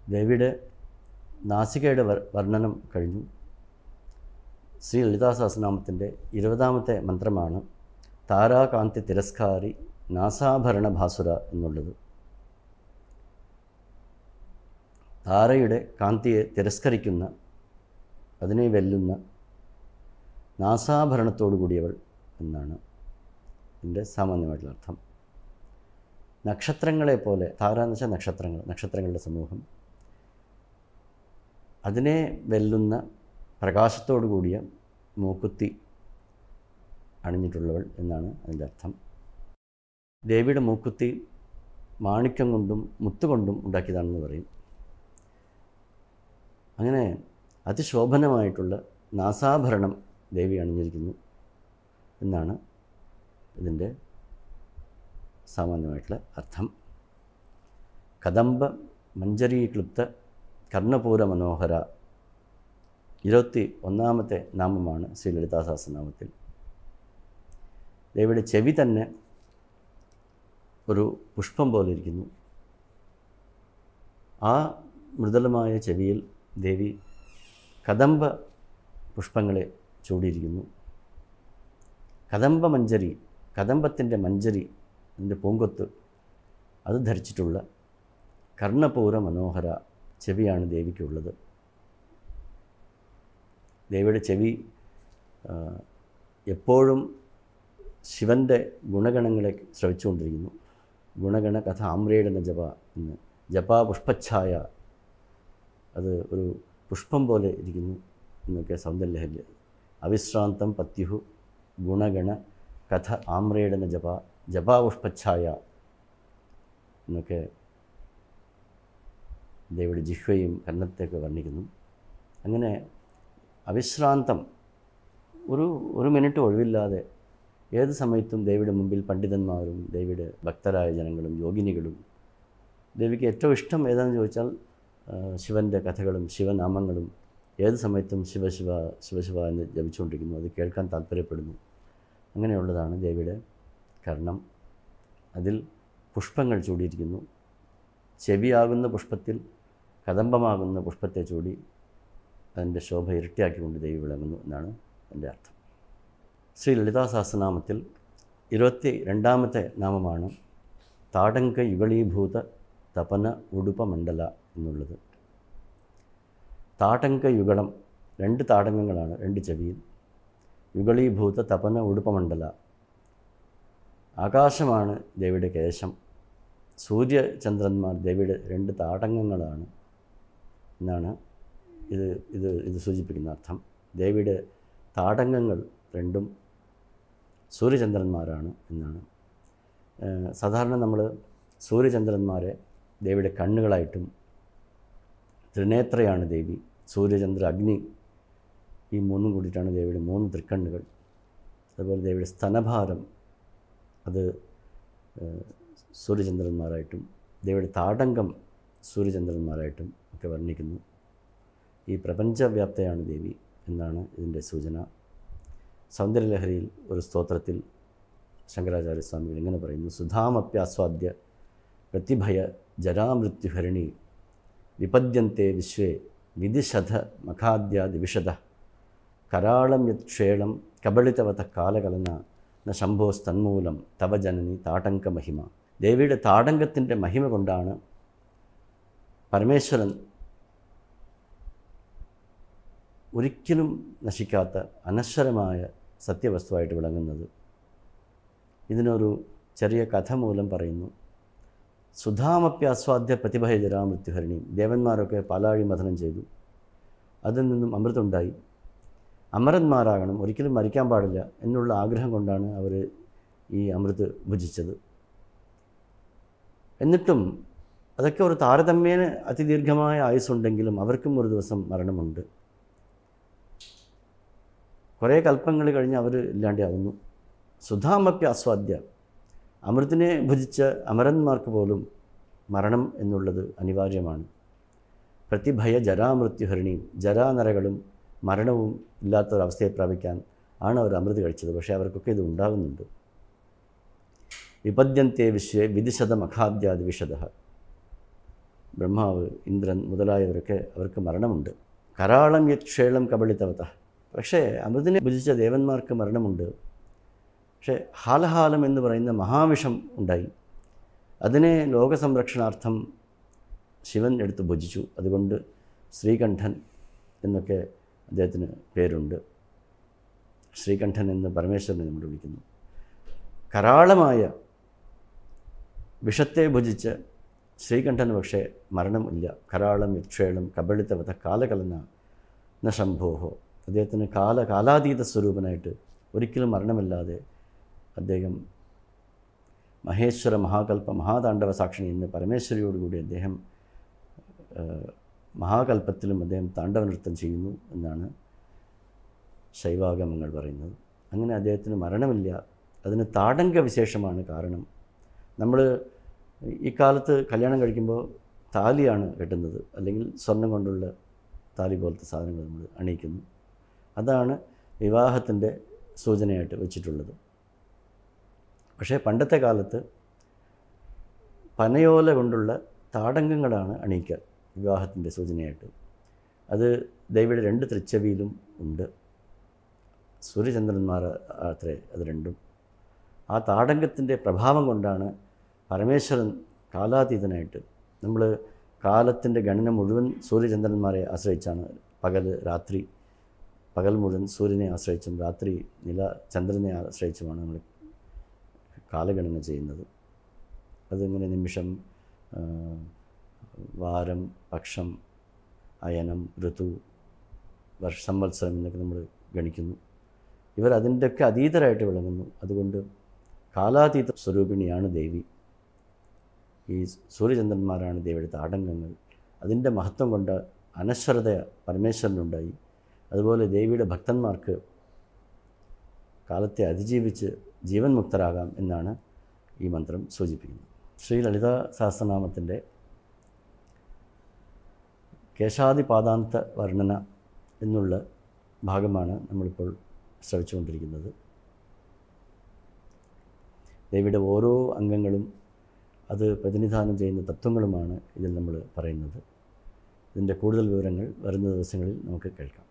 ദേവിയുടെ നാസികയുടെ വർ- വർണ്ണനം കഴിഞ്ഞു ശ്രീ ലളിതാ സഹസ്രനാമത്തിൻ്റെ ഇരുപതാമത്തെ മന്ത്രമാണ് താരാകാന്തി തിരസ്കാരി നാസാഭരണ ഭാസുര എന്നുള്ളത് താരയുടെ കാന്തിയെ തിരസ്കരിക്കുന്ന അതിനെ വെല്ലുന്ന നാസാഭരണത്തോടു കൂടിയവൾ എന്നാണ് ഇതിൻ്റെ സാമാന്യമായിട്ടുള്ള അർത്ഥം നക്ഷത്രങ്ങളെ പോലെ താര എന്ന് വെച്ചാൽ നക്ഷത്രങ്ങൾ നക്ഷത്രങ്ങളുടെ സമൂഹം അതിനെ വെല്ലുന്ന പ്രകാശത്തോടു കൂടിയ മൂക്കുത്തി അണിഞ്ഞിട്ടുള്ളവൾ എന്നാണ് അതിൻ്റെ അർത്ഥം ദേവിയുടെ മൂക്കുത്തി മാണിക്യം കൊണ്ടും മുത്തുകൊണ്ടും ഉണ്ടാക്കിയതാണെന്ന് പറയും അങ്ങനെ അതിശോഭനമായിട്ടുള്ള നാസാഭരണം ദേവി അണിഞ്ഞിരിക്കുന്നു എന്നാണ് ഇതിൻ്റെ സാമാന്യമായിട്ടുള്ള അർത്ഥം കദംബ മഞ്ജരീക്ലിപ്ത കർണപൂര മനോഹര ഇരുപത്തി ഒന്നാമത്തെ നാമമാണ് ശ്രീ ലളിതാ സഹസ്രനാമത്തിൽ ദേവിയുടെ ചെവി തന്നെ ഒരു പുഷ്പം പോലെ ഇരിക്കുന്നു ആ മൃദുലമായ ചെവിയിൽ ദേവി കദംബ പുഷ്പങ്ങളെ ചൂടിയിരിക്കുന്നു കദംബ മഞ്ചരി കദംബത്തിൻ്റെ മഞ്ചരി അതിൻ്റെ പൂങ്കൊത്ത് അത് ധരിച്ചിട്ടുള്ള കർണപൂര മനോഹര ചെവിയാണ് ദേവിക്കുള്ളത് ദേവിയുടെ ചെവി ആ, എപ്പോഴും ശിവൻ്റെ ഗുണഗണങ്ങളെ ശ്രവിച്ചുകൊണ്ടിരിക്കുന്നു ഗുണഗണ കഥ ആമ്രയുടെ ജപ എന്ന് ജപാ പുഷ്പച്ഛായ അത് ഒരു പുഷ്പം പോലെ ഇരിക്കുന്നു എന്നൊക്കെ സൗന്ദര്യലഹരി അവിശ്രാന്തം പത്യുഹു ഗുണഗണ കഥ ആമ്രയുടെ ജപ ജപാ പുഷ്പച്ഛായ എന്നൊക്കെ ദേവിയുടെ ജിഹ്വയും കന്നത്തെയൊക്കെ വർണ്ണിക്കുന്നു അങ്ങനെ അവിശ്രാന്തം ഒരു ഒരു മിനിറ്റ് ഒഴിവില്ലാതെ ഏത് സമയത്തും ദേവിയുടെ മുമ്പിൽ പണ്ഡിതന്മാരും ദേവിയുടെ ഭക്തരായ ജനങ്ങളും യോഗിനികളും ദേവിക്ക് ഏറ്റവും ഇഷ്ടം ഏതാണെന്ന് ചോദിച്ചാൽ ആ, ശിവൻ്റെ കഥകളും ശിവനാമങ്ങളും ഏത് സമയത്തും ശിവശിവ ശിവശിവ എന്ന് ജപിച്ചുകൊണ്ടിരിക്കുന്നു അത് കേൾക്കാൻ താല്പര്യപ്പെടുന്നു അങ്ങനെയുള്ളതാണ് ദേവിയുടെ കർണം അതിൽ പുഷ്പങ്ങൾ ചൂടിയിരിക്കുന്നു ചെവിയാകുന്ന പുഷ്പത്തിൽ കദംബമാകുന്ന പുഷ്പത്തെ ചൂടി അതിൻ്റെ ശോഭ ഇരട്ടിയാക്കിക്കൊണ്ട് ദേവി വിളങ്ങുന്നു എന്നാണ് എൻ്റെ അർത്ഥം ശ്രീ ലളിതാ സഹസ്രനാമത്തിൽ ഇരുപത്തി രണ്ടാമത്തെ നാമമാണ് താടങ്ക യുഗളീഭൂത തപന ഉടുപ്പ മണ്ഡല എന്നുള്ളത് താടങ്ക യുഗളം രണ്ട് താടങ്കങ്ങളാണ് രണ്ട് ചെവിയിൽ യുഗളീഭൂത തപന ഉടുപ്പമണ്ഡല ആകാശമാണ് ദേവിയുടെ കേശം സൂര്യചന്ദ്രന്മാർ ദേവിയുടെ രണ്ട് താടങ്കങ്ങളാണ് എന്നാണ് ഇത് ഇത് ഇത് സൂചിപ്പിക്കുന്ന അർത്ഥം ദേവിയുടെ താടങ്കങ്ങൾ രണ്ടും സൂര്യചന്ദ്രന്മാരാണ് എന്നാണ് ഏഹ് സാധാരണ നമ്മൾ സൂര്യചന്ദ്രന്മാരെ ദേവിയുടെ കണ്ണുകളായിട്ടും ത്രിനേത്രയാണ് ദേവി സൂര്യചന്ദ്ര അഗ്നി ഈ മൂന്നും കൂടിയിട്ടാണ് ദേവിയുടെ മൂന്ന് തൃക്കണ്ണുകൾ അതുപോലെ ദേവിയുടെ സ്തനഭാരം അത് ഏഹ്, സൂര്യചന്ദ്രന്മാരായിട്ടും ദേവിയുടെ താടങ്കം സൂര്യചന്ദ്രന്മാരായിട്ടും ഒക്കെ വർണ്ണിക്കുന്നു ഈ പ്രപഞ്ചവ്യാപ്തയാണ് ദേവി എന്നാണ് ഇതിൻ്റെ സൂചന സൗന്ദര്യലഹരിയിൽ ഒരു സ്തോത്രത്തിൽ ശങ്കരാചാര്യസ്വാമികൾ ഇങ്ങനെ പറയുന്നു സുധാമപ്യാസ്വാദ്യ പ്രതിഭയ ജരാമൃത്യുഹരിണി വിപദ്യന്തെ വിശ്വേ വിധിശത മഖാദ്യാദി വിശദ കരാളം യത് ക്ഷേളം കബളിതവത കാലകലന ന ശംഭോസ്തന്മൂലം തവ ജനനി താടങ്ക മഹിമ ദേവിയുടെ താടങ്കത്തിൻ്റെ മഹിമ കൊണ്ടാണ് പരമേശ്വരൻ ഒരിക്കലും നശിക്കാത്ത അനശ്വരമായ സത്യവസ്തുവായിട്ട് വിളങ്ങുന്നത് ഇതിനൊരു ചെറിയ കഥ മൂലം പറയുന്നു സുധാമപ്യാസ്വാദ്യ പ്രതിഭയജരാ മൃത്യുഹരണി ദേവന്മാരൊക്കെ പാലാഴി മഥനം ചെയ്തു അതിൽ നിന്നും അമൃതുണ്ടായി അമരന്മാരാകണം ഒരിക്കലും മരിക്കാൻ പാടില്ല എന്നുള്ള ആഗ്രഹം കൊണ്ടാണ് അവർ ഈ അമൃത് ഭുജിച്ചത് എന്നിട്ടും അതൊക്കെ ഒരു താരതമ്യേന അതിദീർഘമായ ആയുസ്സുണ്ടെങ്കിലും അവർക്കും ഒരു ദിവസം മരണമുണ്ട് കുറേ കൽപ്പങ്ങൾ കഴിഞ്ഞ് അവർ ഇല്ലാണ്ടാവുന്നു സുധാമപ്യ ആസ്വാദ്യ അമൃതിനെ ഭുജിച്ച അമരന്മാർക്ക് പോലും മരണം എന്നുള്ളത് അനിവാര്യമാണ് പ്രതിഭയ ജരാമൃത്യുഹരിണിയും ജരാനരകളും മരണവും ഇല്ലാത്തൊരവസ്ഥയെ പ്രാപിക്കാൻ ആണ് അവർ അമൃത് കഴിച്ചത് പക്ഷേ അവർക്കൊക്കെ ഇത് ഉണ്ടാകുന്നുണ്ട് വിപദ്യന്തെ വിശ്വേ വിധിശതം അഖാദ്യാദി വിശദ ബ്രഹ്മാവ് ഇന്ദ്രൻ മുതലായവരൊക്കെ അവർക്ക് മരണമുണ്ട് കരാളം യക്ഷേളം കബളിത്തവത പക്ഷേ അമൃതിനെ ഭുജിച്ച ദേവന്മാർക്ക് മരണമുണ്ട് പക്ഷേ ഹാലഹാലം എന്ന് പറയുന്ന മഹാവിഷം ഉണ്ടായി അതിനെ ലോകസംരക്ഷണാർത്ഥം ശിവൻ എടുത്ത് ഭുജിച്ചു അതുകൊണ്ട് ശ്രീകണ്ഠൻ എന്നൊക്കെ അദ്ദേഹത്തിന് പേരുണ്ട് ശ്രീകണ്ഠൻ എന്ന് പരമേശ്വരനെ നമ്മൾ വിളിക്കുന്നു കരാളമായ വിഷത്തെ ഭുജിച്ച് ശ്രീകണ്ഠന് പക്ഷേ മരണമില്ല കരാളം യക്ഷേളം കബളിത്തവത കാലകലന ന ശംഭോഹോ അദ്ദേഹത്തിന് കാല കാലാതീത സ്വരൂപനായിട്ട് ഒരിക്കലും മരണമില്ലാതെ അദ്ദേഹം മഹേശ്വര മഹാകൽപ്പ മഹാതാണ്ഡവ സാക്ഷിണി എന്ന് പരമേശ്വരിയോടുകൂടി അദ്ദേഹം ആ, മഹാകൽപ്പത്തിലും അദ്ദേഹം താണ്ഡവ നൃത്തം ചെയ്യുന്നു എന്നാണ് ശൈവാഗമങ്ങൾ പറയുന്നത് അങ്ങനെ അദ്ദേഹത്തിന് മരണമില്ല അതിന് താടങ്ക വിശേഷമാണ് കാരണം നമ്മൾ ഇക്കാലത്ത് കല്യാണം കഴിക്കുമ്പോൾ താലിയാണ് കെട്ടുന്നത് അല്ലെങ്കിൽ സ്വർണം കൊണ്ടുള്ള താലി പോലത്തെ സാധനങ്ങൾ നമ്മൾ അണിയിക്കുന്നു അതാണ് വിവാഹത്തിൻ്റെ സൂചനയായിട്ട് വെച്ചിട്ടുള്ളത് പക്ഷേ പണ്ടത്തെ കാലത്ത് പനയോല കൊണ്ടുള്ള താടങ്കങ്ങളാണ് അണിയിക്കുക വിവാഹത്തിൻ്റെ സൂചനയായിട്ട് അത് ദേവിയുടെ രണ്ട് തൃച്ചവിയിലും ഉണ്ട് സൂര്യചന്ദ്രന്മാർ അത്രേ അത് രണ്ടും ആ താടങ്കത്തിൻ്റെ പ്രഭാവം കൊണ്ടാണ് പരമേശ്വരൻ കാലാതീതനായിട്ട് നമ്മൾ കാലത്തിൻ്റെ ഗണന മുഴുവൻ സൂര്യചന്ദ്രന്മാരെ ആശ്രയിച്ചാണ് പകൽ രാത്രി പകൽ മുഴുവൻ സൂര്യനെ ആശ്രയിച്ചും രാത്രി നില ചന്ദ്രനെ ആശ്രയിച്ചുമാണ് നമ്മൾ കാലഗണന ചെയ്യുന്നത് അതിങ്ങനെ നിമിഷം ആ, വാരം പക്ഷം അയനം ഋതു വർഷ സംവത്സരം എന്നൊക്കെ നമ്മൾ ഗണിക്കുന്നു ഇവർ അതിൻ്റെയൊക്കെ അതീതരായിട്ട് വിളങ്ങുന്നു അതുകൊണ്ട് കാലാതീത സ്വരൂപിണിയാണ് ദേവി ഈ സൂര്യചന്ദ്രന്മാരാണ് ദേവിയുടെ താടങ്കങ്ങൾ അതിൻ്റെ മഹത്വം കൊണ്ട് അനശ്വരത പരമേശ്വരനുണ്ടായി അതുപോലെ ദേവിയുടെ ഭക്തന്മാർക്ക് കാലത്തെ അതിജീവിച്ച് ജീവൻ മുക്തരാകാം എന്നാണ് ഈ മന്ത്രം സൂചിപ്പിക്കുന്നത് ശ്രീ ലളിത സഹസ്രനാമത്തിൻ്റെ കേശാദിപാദാന്ത വർണ്ണന എന്നുള്ള ഭാഗമാണ് നമ്മളിപ്പോൾ ശ്രവിച്ചുകൊണ്ടിരിക്കുന്നത് ദേവിയുടെ ഓരോ അംഗങ്ങളും അത് പ്രതിനിധാനം ചെയ്യുന്ന തത്വങ്ങളുമാണ് ഇതിൽ നമ്മൾ പറയുന്നത് ഇതിൻ്റെ കൂടുതൽ വിവരങ്ങൾ വരുന്ന ദിവസങ്ങളിൽ നമുക്ക് കേൾക്കാം